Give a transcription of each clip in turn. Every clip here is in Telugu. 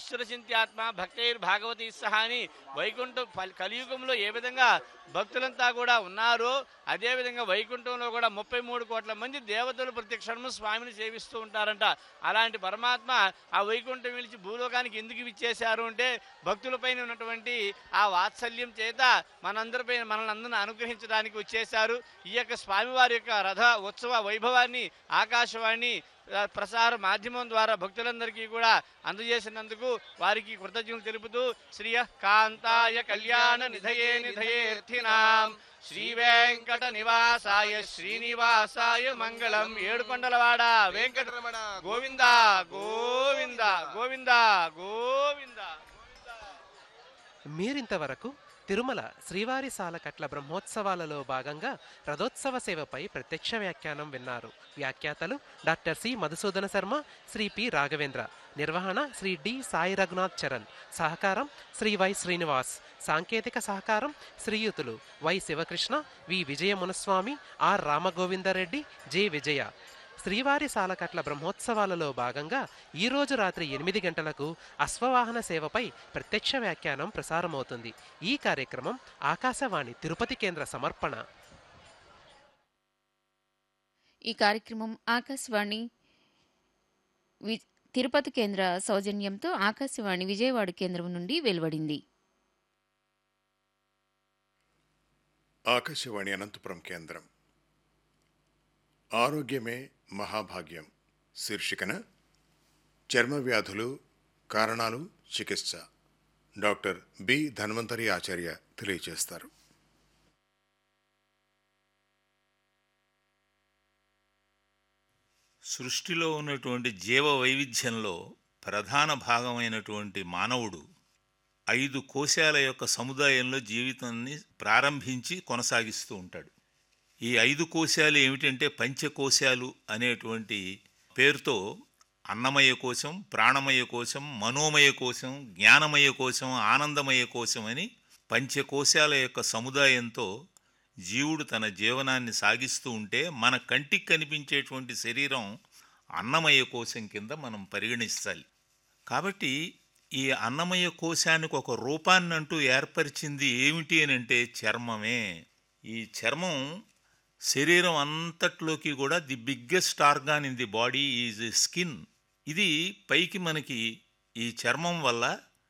ఈశ్వర చింత్యాత్మ భక్తైర్ భాగవతి సహా అని వైకుంఠం ఫల్- కలియుగంలో ఏ విధంగా భక్తులంతా కూడా ఉన్నారో అదేవిధంగా వైకుంఠంలో కూడా ముప్పై మూడు కోట్ల మంది దేవతలు ప్రతి క్షణము స్వామిని సేవిస్తూ ఉంటారంట అలాంటి పరమాత్మ ఆ వైకుంఠం విలిచి భూలోకానికి ఎందుకు ఇచ్చేశారు అంటే భక్తులపైన ఉన్నటువంటి ఆ వాత్సల్యం చేత మనందరిపైన మనల్ని అందరిని అనుగ్రహించడానికి వచ్చేశారు ఈ యొక్క స్వామివారి యొక్క రథ ఉత్సవ వైభవాన్ని ఆకాశవాణి ఆ, ప్రసార మాధ్యమం ద్వారా భక్తులందరికీ కూడా అందజేసినందుకు వారికి కృతజ్ఞతలు తెలుపుతూ శ్రీయ కాంతాయ కళ్యాణ నిధయే నిధయేర్థినాం శ్రీ వెంకట నివాసాయ శ్రీనివాసాయ మంగళం ఏడుకొండలవాడ వెంకట గోవింద గోవింద గోవింద గోవింద మీరింతవరకు తిరుమల శ్రీవారి సాలకట్ల బ్రహ్మోత్సవాలలో భాగంగా రథోత్సవ సేవపై ప్రత్యక్ష వ్యాఖ్యానం విన్నారు వ్యాఖ్యాతలు doctor C Madhusudana Sharma Sri P Raghavendra నిర్వహణ శ్రీ డి సాయి రఘునాథ్ చరణ్ సహకారం శ్రీ వై శ్రీనివాస్ సాంకేతిక సహకారం శ్రీయుతులు Y Sivakrishna V Vijaya Munaswamy R Ramagovindareddy J Vijaya శ్రీవారి సాలకట్ల బ్రహ్మోత్సవాలలో భాగంగా ఈ రోజు రాత్రి ఎనిమిది గంటలకు అశ్వవాహన సేవపై ప్రత్యక్ష వ్యాఖ్యానం ప్రసారమవుతుంది ఈ కార్యక్రమం ఆకాశవాణి తిరుపతి కేంద్ర సమర్పణ ఈ కార్యక్రమం ఆకాశవాణి వి తిరుపతి కేంద్ర సౌజన్యంతో ఆకాశవాణి విజయవాడ కేంద్రం నుండి వెలువడింది ఆకాశవాణి అనంతపురం కేంద్రం ఆరోగ్యమే మహాభాగ్యం శీర్షికన చర్మ వ్యాధులు కారణాలు చికిత్స డాక్టర్ బి ధన్వంతరి ఆచార్య తెలియజేస్తారు సృష్టిలో ఉన్నటువంటి జీవ వైవిధ్యంలో ప్రధాన భాగమైనటువంటి మానవుడు ఐదు కోశాల యొక్క సముదాయంలో జీవితాన్ని ప్రారంభించి కొనసాగిస్తూ ఉంటాడు ఈ ఐదు కోశాలు ఏమిటంటే పంచకోశాలు అనేటువంటి పేరుతో అన్నమయ కోశం ప్రాణమయ కోశం మనోమయ కోశం జ్ఞానమయ కోశం ఆనందమయ కోశం అని పంచకోశాల యొక్క సముదాయంతో జీవుడు తన జీవనాన్ని సాగిస్తూ ఉంటే మన కంటికి కనిపించేటువంటి శరీరం అన్నమయ కోశం కింద మనం పరిగణించాలి కాబట్టి ఈ అన్నమయ కోశానికి ఒక రూపాన్ని అంటూ ఏర్పరిచింది ఏమిటి అని అంటే చర్మమే ఈ చర్మం శరీరం అంతట్లోకి కూడా the biggest organ in the body is skin ఇది పైకి మనకి ఈ చర్మం వల్ల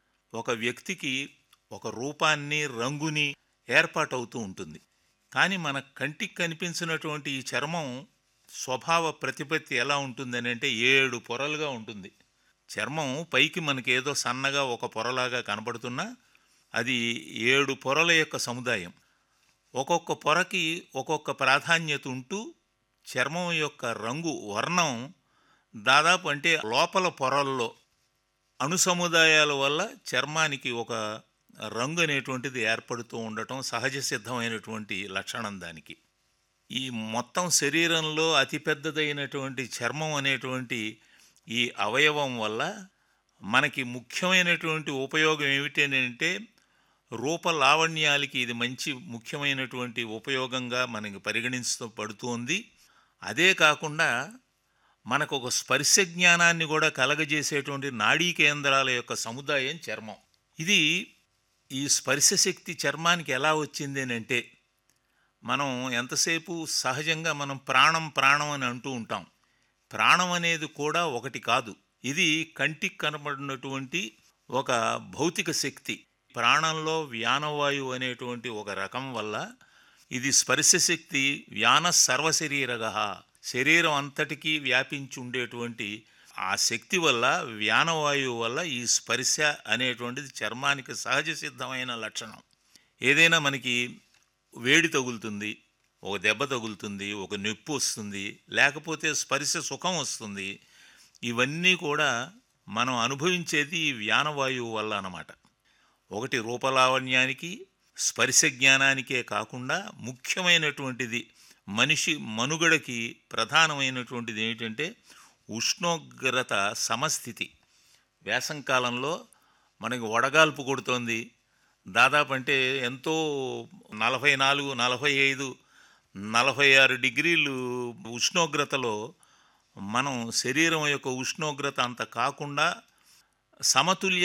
ఒక వ్యక్తికి ఒక రూపాన్ని రంగుని ఏర్పాటవుతూ ఉంటుంది కానీ మన కంటికి కనిపించినటువంటి ఈ చర్మం స్వభావ ప్రతిపత్తి ఎలా ఉంటుందని అంటే ఏడు పొరలుగా ఉంటుంది చర్మం పైకి మనకి ఏదో సన్నగా ఒక పొరలాగా కనబడుతున్నా అది ఏడు పొరల యొక్క సముదాయం ఒక్కొక్క పొరకి ఒక్కొక్క ప్రాధాన్యత ఉంటూ చర్మం యొక్క రంగు వర్ణం దాదాపు అంటే లోపల పొరల్లో అణు సముదాయాల వల్ల చర్మానికి ఒక రంగు అనేటువంటిది ఏర్పడుతూ ఉండటం సహజ సిద్ధమైనటువంటి లక్షణం దానికి ఈ మొత్తం శరీరంలో అతిపెద్దదైనటువంటి చర్మం అనేటువంటి ఈ అవయవం వల్ల మనకి ముఖ్యమైనటువంటి ఉపయోగం ఏమిటి అని అంటే రూపలావణ్యాలకి ఇది మంచి ముఖ్యమైనటువంటి ఉపయోగంగా మనకి పరిగణించ పడుతుంది అదే కాకుండా మనకు ఒక స్పర్శ జ్ఞానాన్ని కూడా కలగజేసేటువంటి నాడీ కేంద్రాల యొక్క సముదాయం చర్మం ఇది ఈ స్పర్శ శక్తి చర్మానికి ఎలా వచ్చింది అని అంటే మనం ఎంతసేపు సహజంగా మనం ప్రాణం ప్రాణం అని అంటూ ఉంటాం ప్రాణం అనేది కూడా ఒకటి కాదు ఇది కంటికి కనబడినటువంటి ఒక భౌతిక శక్తి ప్రాణంలో వ్యానవాయువు అనేటువంటి ఒక రకం వల్ల ఇది స్పర్శ శక్తి వ్యాన సర్వశరీరగ శరీరం అంతటికీ వ్యాపించి ఉండేటువంటి ఆ శక్తి వల్ల వ్యానవాయువు వల్ల ఈ స్పర్శ అనేటువంటిది చర్మానికి సహజ సిద్ధమైన లక్షణం ఏదైనా మనకి వేడి తగులుతుంది ఒక దెబ్బ తగులుతుంది ఒక నొప్పి వస్తుంది లేకపోతే స్పర్శ సుఖం వస్తుంది ఇవన్నీ కూడా మనం అనుభవించేది ఈ వ్యానవాయువు వల్ల అన్నమాట ఒకటి రూపలావణ్యానికి స్పర్శ జ్ఞానానికే కాకుండా ముఖ్యమైనటువంటిది మనిషి మనుగడకి ప్రధానమైనటువంటిది ఏమిటంటే ఉష్ణోగ్రత సమస్థితి వేసంకాలంలో మనకి వడగాల్పు కొడుతోంది దాదాపు అంటే ఎంతో నలభై నాలుగు నలభై ఐదు నలభై ఆరు డిగ్రీలు ఉష్ణోగ్రతలో మనం శరీరం యొక్క ఉష్ణోగ్రత అంత కాకుండా సమతుల్య